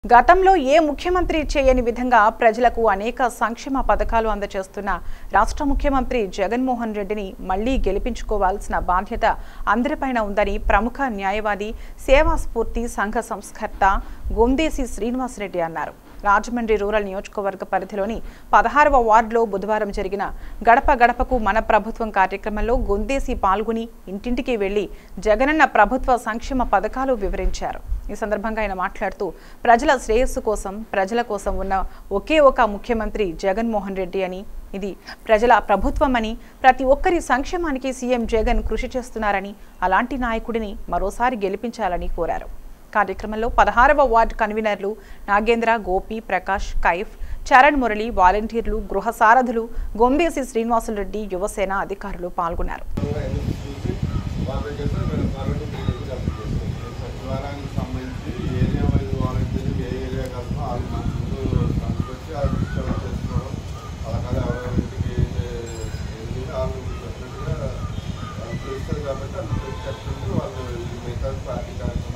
గతంలో ఏ ముఖ్యమంత్రి చేయని విధంగా ప్రజలకు అనేక సంక్షేమ పథకాలు అందజేస్తున్న రాష్ట్ర ముఖ్యమంత్రి జగన్మోహన్ రెడ్డిని మళ్లీ గెలిపించుకోవాల్సిన బాధ్యత అందరిపైన ఉందని ప్రముఖ న్యాయవాది సేవా స్ఫూర్తి సంఘ సంస్కర్త గొందేసి శ్రీనివాసరెడ్డి అన్నారు రాజమండ్రి రూరల్ నియోజకవర్గ పరిధిలోని పదహారవ వార్డులో బుధవారం జరిగిన గడప గడపకు మన ప్రభుత్వం కార్యక్రమంలో గొందేసి పాల్గొని ఇంటింటికి వెళ్లి జగనన్న ప్రభుత్వ సంక్షేమ పథకాలు వివరించారు ఈ సందర్భంగా ఆయన మాట్లాడుతూ ప్రజల శ్రేయస్సు కోసం ప్రజల కోసం ఉన్న ఒకే ఒక ముఖ్యమంత్రి జగన్మోహన్ రెడ్డి అని ఇది ప్రజల ప్రభుత్వమని ప్రతి ఒక్కరి సంక్షేమానికి సీఎం జగన్ కృషి చేస్తున్నారని అలాంటి నాయకుడిని మరోసారి గెలిపించాలని కోరారు కార్యక్రమంలో పదహారవ వార్డు కన్వీనర్లు నాగేంద్ర గోపి ప్రకాష్ కైఫ్ చరణ్ మురళి వాలంటీర్లు గృహ సారథులు గొందేసి శ్రీనివాసులరెడ్డి యువసేన అధికారులు పాల్గొన్నారు వాళ్ళకి చేస్తే మేము కరెంటు బిల్ అయితే కంప్లీట్ చేస్తాం సచివాలయానికి సంబంధించి ఏరియా వైజ్ వాలంటీర్ ఏ ఏరియా కలుపునో వాళ్ళు మన ముందు కనుకొచ్చి వాళ్ళు డిస్టర్బ్ చేసుకోవడం పథకాలు ఎవరెవరింటికి వెళ్ళి వాళ్ళు చెప్పినట్టుగా వాళ్ళు పిలుస్తారు కాబట్టి వాళ్ళు చెప్పినట్టు వాళ్ళు ఈ మిగతా పార్టీ కార్యక్రమం